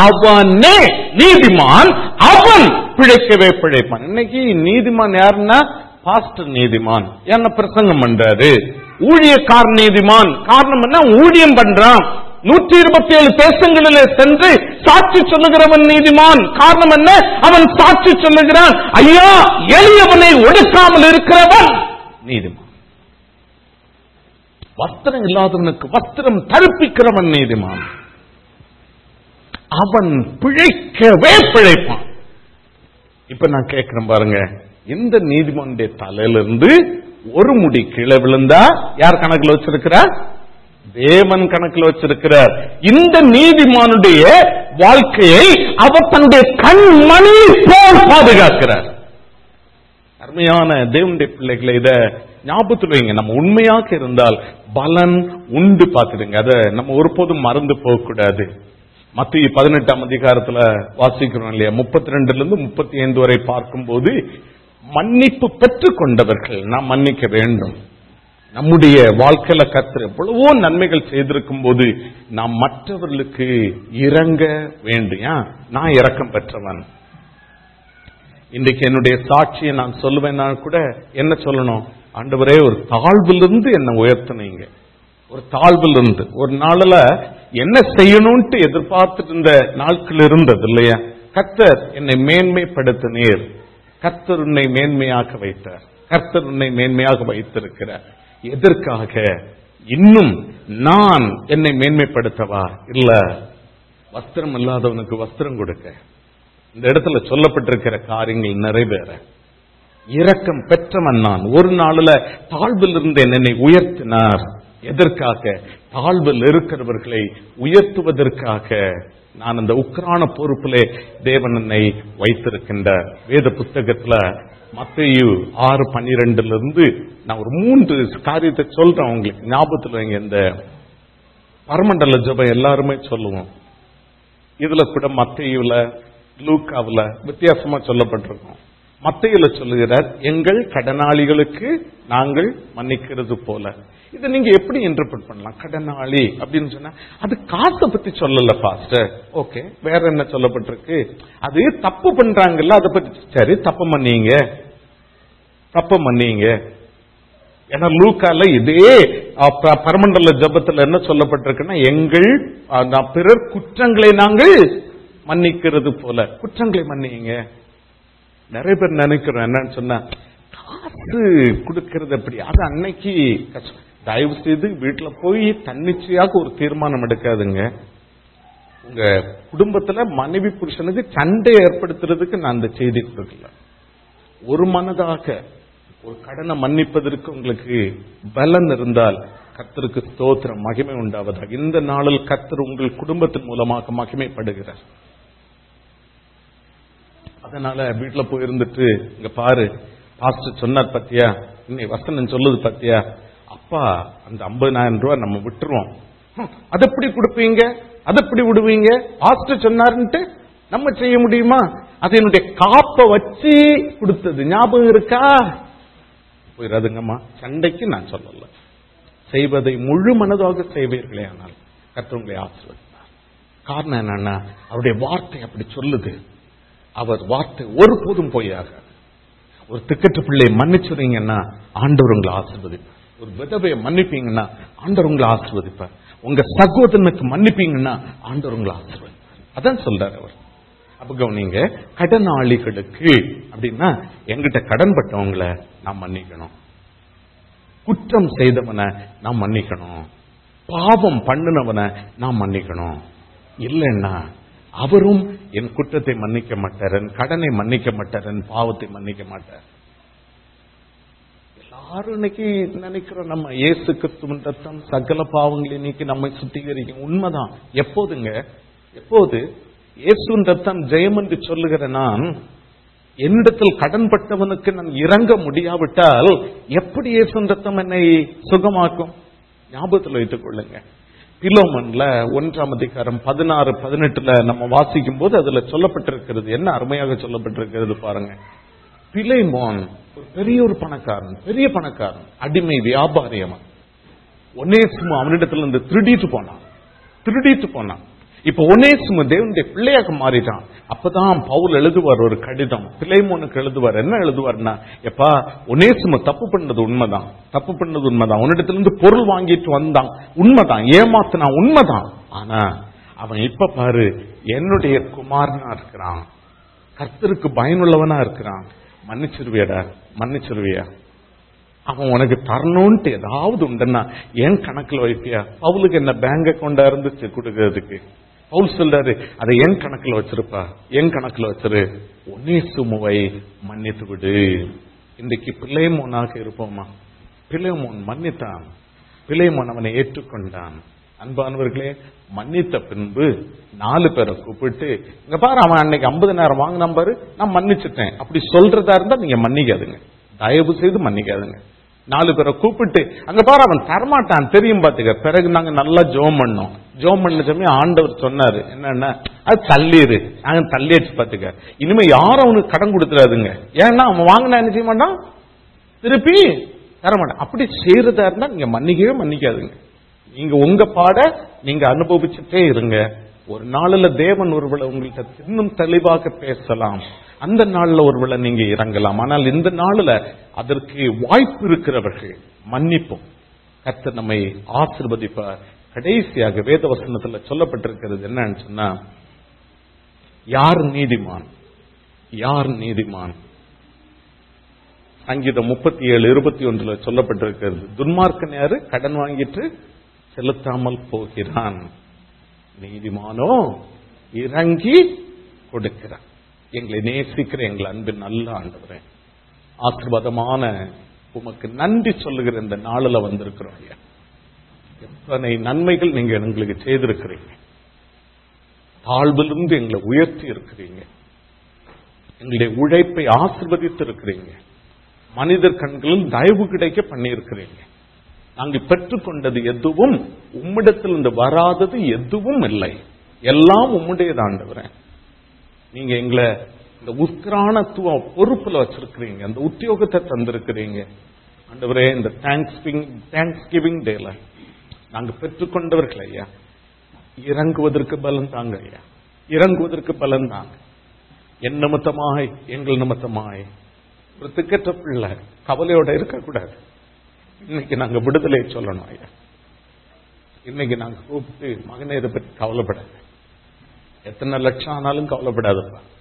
அவனே நீதிமான் அவன் பிழைக்கவே பிழைப்பான் இன்னைக்கு நீதிமான் யாருன்னா பாஸ்டர் நீதிமான் என்ன பிரசங்கம் பண்றாரு ஊழியக்கார் நீதிமான் காரணம் என்ன ஊழியம் பண்றான் நூற்றி இருபத்தி ஏழு தேசங்களிலே சென்று சாட்சி சொல்லுகிறவன் நீதிமான் காரணம் என்ன அவன் சாட்சி சொல்லுகிறான் ஐயா எளியவனை ஒடுக்காமல் இருக்கிறவன் நீதிமான் வஸ்திரம் இல்லாதவனுக்கு வஸ்திரம் தடுப்பிக்கிறவன் நீதிமான் அவன் பிழைக்கவே பிழைப்பான் இப்ப நான் கேட்கிறேன் பாருங்க இந்த நீதிமன்ற தலையிலிருந்து ஒரு முடி கீழே விழுந்தா யார் கணக்குல வச்சிருக்கிறா தேவன் கணக்குல வச்சிருக்கிறார் இந்த நீதிமானுடைய வாழ்க்கையை அவர் தன்னுடைய கண்மணி போல் பாதுகாக்கிறார் அருமையான தேவனுடைய பிள்ளைகளை இத ஞாபகத்தில் வைங்க நம்ம உண்மையாக இருந்தால் பலன் உண்டு பார்த்துடுங்க அதை நம்ம ஒருபோதும் மறந்து போகக்கூடாது மத்திய பதினெட்டாம் அதிகாரத்துல வாசிக்கிறோம் இல்லையா முப்பத்தி ரெண்டுல இருந்து முப்பத்தி ஐந்து வரை பார்க்கும்போது மன்னிப்பு பெற்றுக் கொண்டவர்கள் நாம் மன்னிக்க வேண்டும் நம்முடைய வாழ்க்கையில கத்திர எவ்வளவோ நன்மைகள் செய்திருக்கும் போது நாம் மற்றவர்களுக்கு இறங்க வேண்டும் ஏன்? நான் இரக்கம் பெற்றவன் இன்றைக்கு என்னுடைய சாட்சியை நான் சொல்லுவேன்னா கூட என்ன சொல்லணும் ஆண்டவரே ஒரு தாழ்விலிருந்து என்னை உயர்த்தினீங்க ஒரு தாழ்விலிருந்து ஒரு நாள்ல என்ன செய்யணும்ட்டு எதிர்பார்த்துட்டு இருந்த நாட்கள் இருந்தது இல்லையா கர்த்தர் என்னை மேன்மைப்படுத்தினீர் கர்த்தர் உன்னை மேன்மையாக வைத்தார் கர்த்தர் உன்னை மேன்மையாக வைத்திருக்கிறார் எதற்காக இன்னும் நான் என்னை மேன்மைப்படுத்தவா இல்ல வஸ்திரம் இல்லாதவனுக்கு வஸ்திரம் கொடுக்க இந்த இடத்துல சொல்லப்பட்டிருக்கிற காரியங்கள் நிறைவேற இரக்கம் பெற்றவன் நான் ஒரு நாள்ல தாழ்வில் இருந்து என்னை உயர்த்தினார் எதற்காக தாழ்வில் இருக்கிறவர்களை உயர்த்துவதற்காக நான் அந்த உக்ரான பொறுப்பிலே தேவன் என்னை வைத்திருக்கின்றார் வேத புத்தகத்துல மத்தேயு ஆறு பன்னிரெண்டுல இருந்து நான் ஒரு மூன்று காரியத்தை சொல்றேன் உங்களுக்கு ஞாபகத்தில் வைங்க இந்த பரமண்டல ஜெபம் எல்லாருமே சொல்லுவோம் இதுல கூட மத்தையுல லூக்காவுல வித்தியாசமா சொல்லப்பட்டிருக்கோம் மத்தையில சொல்லுகிறார் எங்கள் கடனாளிகளுக்கு நாங்கள் மன்னிக்கிறது போல இதை நீங்க எப்படி இன்டர்பிரட் பண்ணலாம் கடனாளி அப்படின்னு சொன்னா அது காசை பத்தி சொல்லல பாஸ்டர் ஓகே வேற என்ன சொல்லப்பட்டிருக்கு அது தப்பு பண்றாங்கல்ல அதை பத்தி சரி தப்பு பண்ணீங்க தப்பு பண்ணீங்க ஏன்னா லூக்கால இதே அஹ், ப- பரமண்டல ஜபத்துல என்ன சொல்லப்பட்டிருக்குன்னா எங்கள் அஹ், நா- பிறர் குற்றங்களை நாங்கள் மன்னிக்கிறது போல குற்றங்களை மன்னிங்க நிறைய பேர் நினைக்கிறோம் என்னன்னு சொன்னா காசு கொடுக்கறது எப்படி அது அன்னைக்கு கஷ்டம். தயவு செய்து வீட்டுல போய் தன்னிச்சையாக ஒரு தீர்மானம் எடுக்காதுங்க உங்க குடும்பத்துல மனைவி புருஷனுக்கு சண்டை ஏற்படுத்துறதுக்கு நான் அந்த செய்தி கொடுக்கல ஒரு மனதாக ஒரு கடனை மன்னிப்பதற்கு உங்களுக்கு பலன் இருந்தால் கர்த்தருக்கு ஸ்தோத்திரம் மகிமை உண்டாவதாக இந்த நாளில் கர்த்தர் உங்கள் குடும்பத்தின் மூலமாக மகிமைப்படுகிறார் அதனால வீட்டுல போய் இருந்துட்டு இங்க பாரு பாஸ்டர் சொன்னார் பத்தியா இன்னைக்கு வசனம் சொல்லுது பத்தியா அப்பா அந்த ஐம்பதாயிரம் ரூபாய் நம்ம விட்டுருவோம் ஹம், அது எப்படி கொடுப்பீங்க அது எப்படி விடுவீங்க பாஸ்டர் சொன்னாருன்ட்டு நம்ம செய்ய முடியுமா அது என்னுடைய காப்பை வச்சு கொடுத்தது ஞாபகம் இருக்கா போயிடாதுங்கம்மா சண்டைக்கு நான் சொல்லல செய்வதை முழு மனதாக செய்வீர்களே ஆனால் கர்த்தர் உங்களை ஆசீர்வதிப்பார் காரணம் என்னன்னா அவருடைய வார்த்தை அப்படி சொல்லுது அவர் வார்த்தை ஒருபோதும் பொய்யாக ஒரு திக்கற்ற பிள்ளையை மன்னிச்சுறீங்கன்னா ஆண்டவர் உங்களை ஆசீர்வதிப்பார் ஒரு விதவையை மன்னிப்பீங்கன்னா ஆண்டவர் உங்களை ஆசீர்வதிப்பார் உங்க சகோதரனுக்கு மன்னிப்பீங்கன்னா ஆண்டவர் உங்களை ஆசீர்வதிப்பார் அதான் சொல்றாரு அவர் அப்ப கவனிங்க கடனாளிகளுக்கு அப்படின்னா எங்கிட்ட கடன் பட்டவங்களை நான் மன்னிக்கணும் குற்றம் செய்தவனை நான் மன்னிக்கணும் பாவம் பண்ணினவனை நான் மன்னிக்கணும் இல்லைன்னா அவரும் என் குற்றத்தை மன்னிக்க மாட்டார் என் கடனை மன்னிக்க மாட்டார் என் பாவத்தை மன்னிக்க மாட்டார் எல்லாரும் இன்னைக்கு நினைக்கிறோம் நம்ம இயேசு கிறிஸ்துவின் ரத்தம் சகல பாவங்களை நீக்கி நம்மை சுத்திகரிக்கும் உண்மைதான் எப்போதுங்க எப்போது இயேசுவின் ரத்தம் ஜெயம் என்று சொல்லுகிற நான் என்னிடத்தில் கடன்பட்டவனுக்கு நான் இறங்க முடியாவிட்டால் எப்படி இயேசுவின் ரத்தம் என்னை சுகமாக்கும் ஞாபகத்தில் வைத்துக் கொள்ளுங்க பிலோமன்ல ஒன்றாம் அதிகாரம் பதினாறு பதினெட்டுல நம்ம வாசிக்கும் போது அதுல சொல்லப்பட்டிருக்கிறது என்ன அருமையாக சொல்லப்பட்டிருக்கிறது பாருங்க பிலைமோன் ஒரு பெரிய ஒரு பணக்காரன் பெரிய பணக்காரன் அடிமை வியாபாரி அவன் ஒன்னேசுமு அவனிடத்துல இருந்து திருடிட்டு போனான் திருடிட்டு போனான் இப்ப ஒன்னேசுமு தேவனுடைய பிள்ளையாக மாறிட்டான் அப்பதான் பவுல் எழுதுவார் ஒரு கடிதம் பிளைமோனுக்கு எழுதுவார் என்ன எழுதுவார்னா எப்பா ஒன்னேசுமு தப்பு பண்ணது உண்மைதான் தப்பு பண்ணது உண்மைதான் உன்னிடத்துல இருந்து பொருள் வாங்கிட்டு வந்தான் உண்மைதான் ஏமாத்தினா உண்மைதான் ஆனா அவன் இப்ப பாரு என்னுடைய குமாரனா இருக்கிறான் கர்த்தருக்கு பயனுள்ளவனா இருக்கிறான் மன்னிச்சிருவியடா மன்னிச்சிருவியா அவன் உனக்கு தரணும்ட்டு ஏதாவது உண்டுன்னா என் கணக்குல வைப்பியா பவுலுக்கு என்ன பேங்க் அக்கௌண்டா இருந்துச்சு கொடுக்கறதுக்கு பவுல் சொல்றாரு அதை என் கணக்குல வச்சிருப்பா என் கணக்குல வச்சிரு ஒன்னே சுமுவை மன்னித்து விடு இன்றைக்கு பிள்ளைமோனாக இருப்போமா பிள்ளைமோன் மன்னித்தான் பிள்ளைமோன் அவனை ஏற்றுக்கொண்டான் அன்பானவர்களே மன்னித்த பின்பு நாலு பேரை கூப்பிட்டு இங்க பாரு அவன் அன்னைக்கு ஐம்பது நேரம் வாங்கினான் பாரு நான் மன்னிச்சுட்டேன் அப்படி சொல்றதா இருந்தா நீங்க மன்னிக்காதுங்க தயவு செய்து மன்னிக்காதுங்க நாலு பேரை கூப்பிட்டு அங்க பாரு அவன் தரமாட்டான் தெரியும் பாத்துக்க பிறகு நாங்க நல்லா ஜோம் பண்ணோம் ஜோம் பண்ண சமயம் ஆண்டவர் சொன்னாரு என்னன்னா அது தள்ளிடு நாங்க தள்ளியாச்சு பாத்துக்க இனிமே யாரும் அவனுக்கு கடன் கொடுத்துறாதுங்க ஏன்னா அவன் வாங்கினா என்ன செய்ய மாட்டான் திருப்பி தரமாட்டான் அப்படி செய்யறதா இருந்தா நீங்க மன்னிக்கவே மன்னிக்காதுங்க நீங்க உங்க பாட நீங்க அனுபவிச்சுட்டே இருங்க ஒரு நாள்ல தேவன் ஒருவேளை உங்கள்கிட்ட இன்னும் தெளிவாக பேசலாம் அந்த நாள்ல ஒருவேளை நீங்க இறங்கலாம் ஆனால் இந்த நாள்ல அதற்கு வாய்ப்பு இருக்கிறவர்கள் மன்னிப்போம் கர்த்தர் நம்மை ஆசிர்வதிப்பார் கடைசியாக வேத வசனத்துல சொல்லப்பட்டிருக்கிறது என்னன்னு சொன்னா யார் நீதிமான் யார் நீதிமான் சங்கீதம் முப்பத்தி ஏழு இருபத்தி ஒன்றுல சொல்லப்பட்டிருக்கிறது துன்மார்க்கன் யாரு கடன் வாங்கிட்டு செலுத்தாமல் போகிறான் நீதிமானோ இறங்கி கொடுக்கிறான் எங்களை நேசிக்கிற எங்கள் அன்பின் நல்ல ஆண்டவரே ஆசீர்வாதமான உமக்கு நன்றி சொல்லுகிற இந்த நாளில் வந்திருக்கிறோம் ஐயா எத்தனை நன்மைகள் நீங்க எங்களுக்கு செய்திருக்கிறீங்க தாழ்விலிருந்து எங்களை உயர்த்தி இருக்கிறீங்க எங்களுடைய உழைப்பை ஆசிர்வதித்து இருக்கிறீங்க மனிதர் கண்களில் தயவு கிடைக்க பண்ணியிருக்கிறீங்க நாங்கள் பெற்றுக்கொண்டது எதுவும் உம்மிடத்திலிருந்து வராதது எதுவும் இல்லை எல்லாம் உம்முடையது ஆண்டவரேன் நீங்க எங்களை இந்த உத்கிரானத்துவ பொறுப்புல வச்சிருக்கிறீங்க அந்த உத்தியோகத்தை தந்திருக்கிறீங்க ஆண்டவரே இந்த தேங்க்ஸ் தேங்க்ஸ் கிவிங் டேல நாங்க பெற்றுக்கொண்டவர்கள் ஐயா இறங்குவதற்கு பலன் தாங்க ஐயா இறங்குவதற்கு பலன் தாங்க என் நிமித்தமாய் எங்கள் நிமித்தமாய் ஒரு திக்கற்ற பிள்ளை கவலையோட இருக்கக்கூடாது இன்னைக்கு நாங்க விடுதலை சொல்லணும் ஐயா இன்னைக்கு நாங்க கூப்பிட்டு மகனே இதை பற்றி கவலைப்படாது எத்தனை லட்சம் ஆனாலும் கவலைப்படாதப்பா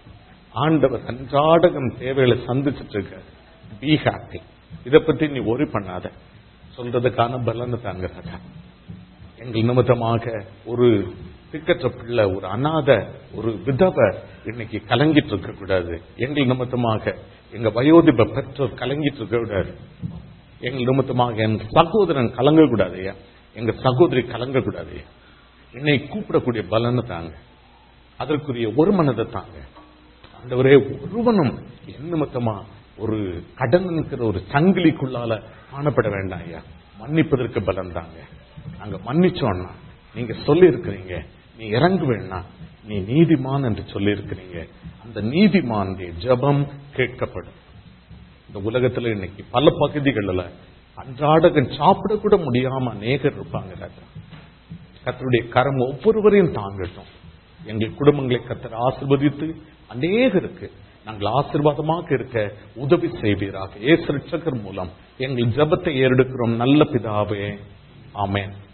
ஆண்டவர் அன்றாடகம் தேவைகளை சந்திச்சுட்டு இருக்க பி ஹாப்பி இத பத்தி நீ ஒரி பண்ணாத சொல்றதுக்கான பலனை தாங்க ராஜா எங்கள் நிமித்தமாக ஒரு திக்கற்ற பிள்ளை ஒரு அனாத ஒரு விதவை இன்னைக்கு கலங்கிட்டு இருக்க கூடாது எங்கள் நிமித்தமாக எங்க வயோதிப பெற்றோர் கலங்கிட்டு இருக்க கூடாது எங்கள் நிமித்தமாக என் சகோதரன் கலங்க கூடாதையா எங்க சகோதரி கலங்க கூடாதையா என்னை கூப்பிடக்கூடிய பலனை தாங்க அதற்குரிய ஒரு மனதை தாங்க ஆண்டவரே ஒருவனும் என் நிமித்தமா ஒரு கடன் இருக்கிற ஒரு சங்கிலிக்குள்ளால காணப்பட வேண்டாம் ஐயா மன்னிப்பதற்கு பலன் தாங்க நாங்க மன்னிச்சோம்னா நீங்க சொல்லி இருக்கிறீங்க நீ இறங்கு வேணா நீ நீதிமான் என்று சொல்லி இருக்கிறீங்க அந்த நீதிமானுடைய ஜெபம் கேட்கப்படும் இந்த உலகத்துல இன்னைக்கு பல பகுதிகளில் அன்றாடகம் சாப்பிட கூட முடியாம அநேகர் இருப்பாங்க ராஜா கத்தருடைய கரம் ஒவ்வொருவரையும் தாங்கட்டும் எங்கள் குடும்பங்களை கத்தர் ஆசிர்வதித்து அநேகருக்கு நாங்கள் ஆசீர்வாதமாக இருக்க உதவி செய்வீராக ஏசு ரட்சகர் மூலம் எங்கள் ஜெபத்தை ஏறெடுக்கிறோம் நல்ல பிதாவே ஆமென்